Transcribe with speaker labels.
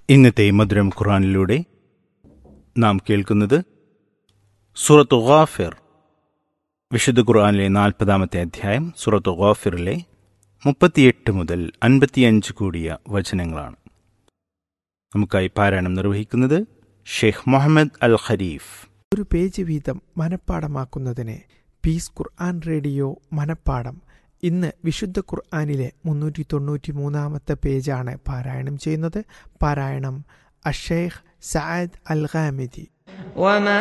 Speaker 1: ഇന്നത്തെ മധുരം ഖുറാനിലൂടെ നാം കേൾക്കുന്നത് സൂറത്ത് ഗാഫിർ വിശുദ്ധ ഖുർആനിലെ നാൽപ്പതാമത്തെ അധ്യായം സൂറത്ത് ഗാഫിറിലെ മുപ്പത്തിയെട്ട് മുതൽ അൻപത്തിയഞ്ച് കൂടിയ വചനങ്ങളാണ് നമുക്കായി പാരായണം നിർവഹിക്കുന്നത് ഷെയ്ഖ് മുഹമ്മദ് അൽ ഖരീഫ്
Speaker 2: ഒരു പേജ് വീതം മനഃപ്പാടമാക്കുന്നതിന് പീസ് ഖുർആൻ റേഡിയോ മനഃപ്പാടം ഇന്ന് വിശുദ്ധ ഖുർആനിലെ മുന്നൂറ്റി തൊണ്ണൂറ്റി മൂന്നാമത്തെ പേജാണ് പാരായണം ചെയ്യുന്നത് പാരായണം അഷേഖ് സയദ് അൽ ഖാമിദി
Speaker 3: وما